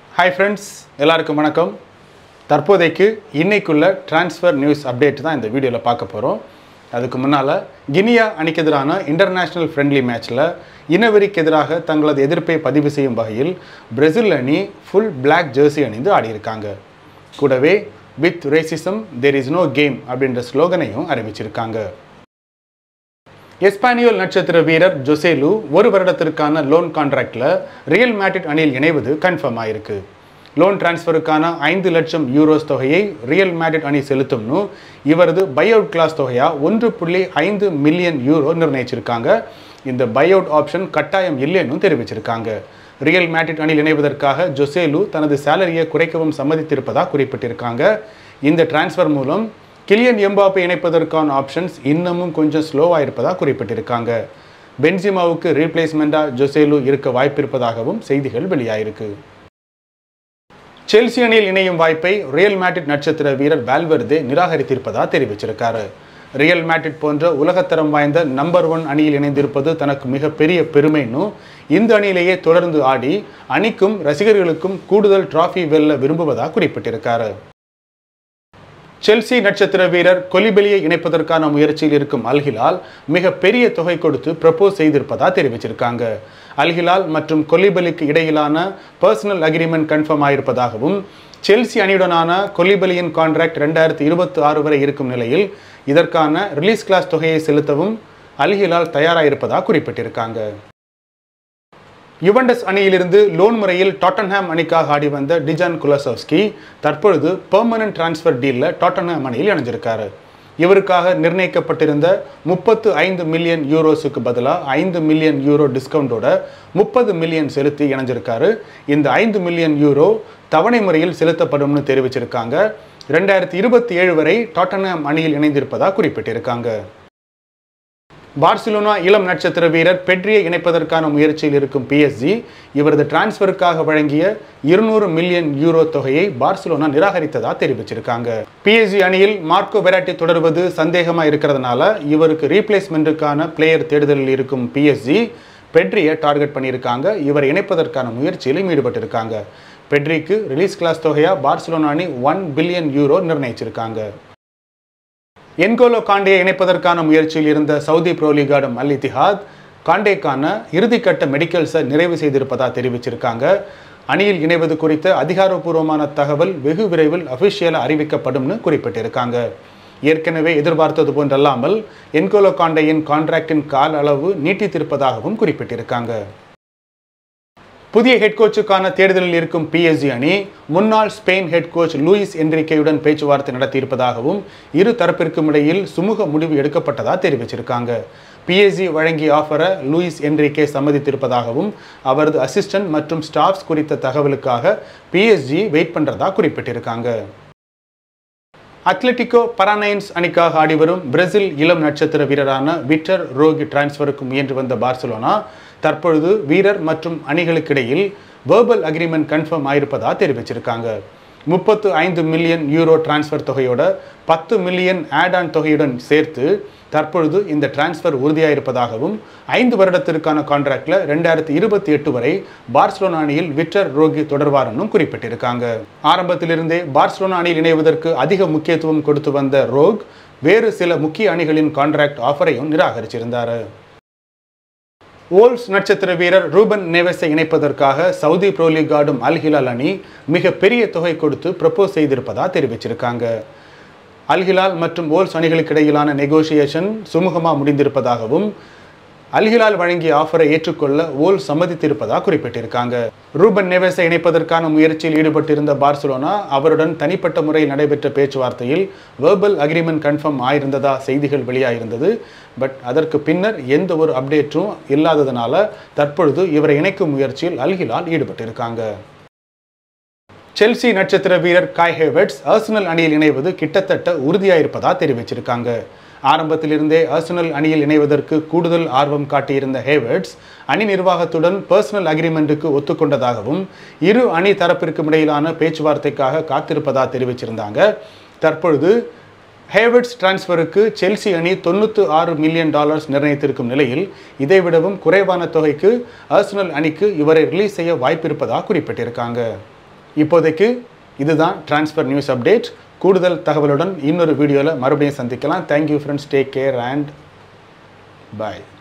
hi friends எல்லாருக்கும் வணக்கம் தற்போதைக்கு இன்னைக்குள்ள ட்ரான்ஸ்ஃபர் நியூஸ் அப்டேட் தான் இந்த வீடியோவில் பார்க்க போகிறோம் அதுக்கு முன்னால் கினியா அணிக்கு எதிரான இன்டர்நேஷ்னல் ஃப்ரெண்ட்லி மேட்ச்சில் இனவெறிக்கு எதிராக தங்களது எதிர்ப்பை பதிவு செய்யும் வகையில் பிரேசில் அணி ஃபுல் பிளாக் ஜெர்சி அணிந்து ஆடியிருக்காங்க கூடவே with racism there is no game அப்படின்ற ஸ்லோகனையும் அறிவிச்சிருக்காங்க எஸ்பானியோல் நட்சத்திர வீரர் ஜொசேலு ஒரு வருடத்திற்கான லோன் கான்ட்ராக்டில் ரியல் மேட்ரிட் அணியில் இணைவது கன்ஃபார்ம் ஆயிருக்கு லோன் டிரான்ஸ்ஃபருக்கான ஐந்து லட்சம் யூரோஸ் தொகையை ரியல் மேட்ரிட் அணி செலுத்தும்னு இவரது பைஅவுட் கிளாஸ் தொகையாக ஒன்று புள்ளி ஐந்து மில்லியன் யூரோ நிர்ணயிச்சிருக்காங்க இந்த பைஅவுட் ஆப்ஷன் கட்டாயம் இல்லைன்னு தெரிவிச்சிருக்காங்க ரியல் மேட்ரிட் அணியில் இணைவதற்காக ஜொசேலு தனது சேலரியை குறைக்கவும் சம்மதித்திருப்பதாக குறிப்பிட்டிருக்காங்க இந்த டிரான்ஸ்ஃபர் மூலம் கிலியன் எம்பாப்பை இணைப்பதற்கான ஆப்ஷன்ஸ் இன்னமும் கொஞ்சம் ஸ்லோவாக இருப்பதாக குறிப்பிட்டிருக்காங்க பென்சிமாவுக்கு ரீப்ளேஸ்மெண்ட்டாக ஜொசேலு இருக்க வாய்ப்பிருப்பதாகவும் செய்திகள் வெளியாயிருக்கு செல்சி அணியில் இணையும் வாய்ப்பை ரியல் மேட்ரிட் நட்சத்திர வீரர் வால்வர்தே நிராகரித்திருப்பதாக தெரிவிச்சிருக்காரு ரியல் மேட்ரிட் போன்ற உலகத்தரம் வாய்ந்த நம்பர் ஒன் அணியில் இணைந்திருப்பது தனக்கு மிகப்பெரிய பெருமைன்னு இந்த அணியிலேயே தொடர்ந்து ஆடி அணிக்கும் ரசிகர்களுக்கும் கூடுதல் டிராஃபி வெல்ல விரும்புவதாக குறிப்பிட்டிருக்காரு செல்சி நட்சத்திர வீரர் கொலிபெலியை இணைப்பதற்கான முயற்சியில் இருக்கும் அல்ஹிலால் மிக பெரிய தொகை கொடுத்து ப்ரப்போஸ் செய்திருப்பதாக தெரிவிச்சிருக்காங்க அல்ஹிலால் மற்றும் கொலிபலிக்கு இடையிலான பர்சனல் அக்ரிமெண்ட் கன்ஃபார்ம் ஆயிருப்பதாகவும் செல்சி அணியுடனான கொலிபலியின் கான்ட்ராக்ட் ரெண்டாயிரத்தி இருபத்தி ஆறு வரை இருக்கும் நிலையில் இதற்கான ரிலீஸ் கிளாஸ் தொகையை செலுத்தவும் அல்ஹிலால் தயாராயிருப்பதாக குறிப்பிட்டிருக்காங்க யுவண்டஸ் அணியிலிருந்து லோன் முறையில் டாட்டன்ஹாம் அணிக்காக ஆடி வந்த டிஜான் குலசவ்ஸ்கி தற்பொழுது பெர்மனன்ட் டிரான்ஸ்ஃபர் டீலில் டாட்டன்ஹாம் அணியில் இணைஞ்சிருக்காரு இவருக்காக நிர்ணயிக்கப்பட்டிருந்த முப்பத்து ஐந்து மில்லியன் யூரோஸுக்கு பதிலாக ஐந்து மில்லியன் யூரோ டிஸ்கவுண்டோட முப்பது மில்லியன் செலுத்தி இணைஞ்சிருக்காரு இந்த ஐந்து மில்லியன் யூரோ தவணை முறையில் செலுத்தப்படும்னு தெரிவிச்சிருக்காங்க ரெண்டாயிரத்தி இருபத்தி ஏழு வரை டாட்டன்ஹாம் அணியில் இணைந்திருப்பதாக குறிப்பிட்டிருக்காங்க பார்சிலோனா இளம் நட்சத்திர வீரர் பெட்ரியை இணைப்பதற்கான முயற்சியில் இருக்கும் பிஎஸ்ஜி இவரது டிரான்ஸ்ஃபருக்காக வழங்கிய இருநூறு மில்லியன் யூரோ தொகையை பார்சிலோனா நிராகரித்ததா தெரிவிச்சிருக்காங்க பிஎஸ்ஜி அணியில் மார்க்கோ வெராட்டி தொடர்வது சந்தேகமா இருக்கிறதுனால இவருக்கு ரீப்ளேஸ்மெண்ட்டுக்கான பிளேயர் தேடுதலில் இருக்கும் பிஎஸ்ஜி பெட்ரியை டார்கெட் பண்ணியிருக்காங்க இவர் இணைப்பதற்கான முயற்சியிலும் ஈடுபட்டிருக்காங்க பெட்ரிக்கு ரிலீஸ் கிளாஸ் தொகையா பார்சிலோனா அணி ஒன் பில்லியன் யூரோ நிர்ணயிச்சிருக்காங்க என்கோலோ காண்டேயை இணைப்பதற்கான முயற்சியில் இருந்த சவுதி ப்ரோ லீகாடும் அல் இத்திஹாத் காண்டேக்கான இறுதிக்கட்ட மெடிக்கல்ஸை நிறைவு செய்திருப்பதாக தெரிவிச்சிருக்காங்க அணியில் இணைவது குறித்த அதிகாரப்பூர்வமான தகவல் வெகு விரைவில் அஃபிஷியலாக அறிவிக்கப்படும்னு குறிப்பிட்டிருக்காங்க ஏற்கனவே எதிர்பார்த்தது போன்றல்லாமல் என்கோலோ காண்டேயின் கான்ட்ராக்டின் கால அளவு நீட்டித்திருப்பதாகவும் குறிப்பிட்டிருக்காங்க புதிய ஹெட் கோச்சுக்கான தேர்தலில் இருக்கும் பிஎஸ்ஜி அணி முன்னாள் ஸ்பெயின் ஹெட் கோச் லூயிஸ் என்ரிக்கையுடன் பேச்சுவார்த்தை நடத்தியிருப்பதாகவும் இரு தரப்பிற்கும் இடையில் சுமூக முடிவு எடுக்கப்பட்டதாக தெரிவிச்சிருக்காங்க பிஎஸ்ஜி வழங்கிய ஆஃபரை லூயிஸ் என்ரிக்கே சம்மதித்திருப்பதாகவும் அவரது அசிஸ்டன்ட் மற்றும் ஸ்டாஃப்ஸ் குறித்த தகவலுக்காக பிஎஸ்ஜி வெயிட் பண்ணுறதா குறிப்பிட்டிருக்காங்க அத்லெட்டிகோ பரானைன்ஸ் அணிக்காக ஆடிவரும் பிரேசில் இளம் நட்சத்திர வீரரான விக்டர் ரோகி டிரான்ஸ்ஃபருக்கு முயன்று வந்த பார்சலோனா தற்பொழுது வீரர் மற்றும் அணிகளுக்கிடையில் வேர்பல் அக்ரிமெண்ட் கன்ஃபார்ம் ஆயிருப்பதாக தெரிவிச்சிருக்காங்க முப்பத்து ஐந்து மில்லியன் யூரோ டிரான்ஸ்ஃபர் தொகையோட பத்து மில்லியன் ஆட் ஆன் தொகையுடன் சேர்த்து தற்பொழுது இந்த டிரான்ஸ்ஃபர் உறுதியாயிருப்பதாகவும் ஐந்து வருடத்திற்கான கான்ட்ராக்டில் ரெண்டாயிரத்தி இருபத்தி எட்டு வரை பார்சலோனா அணியில் விக்டர் ரோகி தொடர்வார்னு குறிப்பிட்டிருக்காங்க ஆரம்பத்திலிருந்தே பார்சலோனா அணியில் இணைவதற்கு அதிக முக்கியத்துவம் கொடுத்து வந்த ரோக் வேறு சில முக்கிய அணிகளின் கான்ட்ராக்ட் ஆஃபரையும் நிராகரிச்சிருந்தார் ஓல்ஸ் நட்சத்திர வீரர் ரூபன் நேவஸை இணைப்பதற்காக சவுதி ப்ரோ லீக் ஆடும் அல் ஹிலால் அணி மிக பெரிய தொகை கொடுத்து ப்ரப்போஸ் செய்திருப்பதாக தெரிவிச்சிருக்காங்க அல் ஹிலால் மற்றும் ஓல்ஸ் அணிகளுக்கு இடையிலான நெகோசியேஷன் சுமூகமாக முடிந்திருப்பதாகவும் அல் ஹிலால் வழங்கிய ஆஃபரை ஏற்றுக்கொள்ள ஓல் சம்மதித்திருப்பதாக குறிப்பிட்டிருக்காங்க ரூபன் நேவஸை இணைப்பதற்கான முயற்சியில் ஈடுபட்டிருந்த பார்சலோனா அவருடன் தனிப்பட்ட முறையில் நடைபெற்ற பேச்சுவார்த்தையில் வேர்பல் அக்ரிமெண்ட் கன்ஃபார்ம் ஆயிருந்ததா செய்திகள் வெளியாயிருந்தது பட் அதற்கு பின்னர் எந்த ஒரு அப்டேட்டும் இல்லாததுனால தற்பொழுது இவரை இணைக்கும் முயற்சியில் அல் ஹிலால் ஈடுபட்டிருக்காங்க செல்சி நட்சத்திர வீரர் காய் ஹேவர்ட்ஸ் ஆர்சனல் அணியில் இணைவது கிட்டத்தட்ட உறுதியாயிருப்பதா தெரிவிச்சிருக்காங்க ஆரம்பத்திலிருந்தே ஆர்சனல் அணியில் இணைவதற்கு கூடுதல் ஆர்வம் காட்டியிருந்த ஹேவர்ட்ஸ் அணி நிர்வாகத்துடன் பர்சனல் அக்ரிமெண்ட்டுக்கு ஒத்துக்கொண்டதாகவும் இரு அணி தரப்பிற்கும் இடையிலான பேச்சுவார்த்தைக்காக காத்திருப்பதா தெரிவிச்சிருந்தாங்க தற்பொழுது ஹேவர்ட்ஸ் டிரான்ஸ்ஃபருக்கு செல்சி அணி தொண்ணூற்று ஆறு மில்லியன் டாலர்ஸ் நிர்ணயித்திருக்கும் நிலையில் இதைவிடவும் குறைவான தொகைக்கு ஆர்சனல் அணிக்கு இவரை ரிலீஸ் செய்ய வாய்ப்பிருப்பதாக குறிப்பிட்டிருக்காங்க இப்போதைக்கு இதுதான் ட்ரான்ஸ்ஃபர் நியூஸ் அப்டேட் கூடுதல் தகவலுடன் இன்னொரு வீடியோவில் மறுபடியும் சந்திக்கலாம் thank you friends take care and bye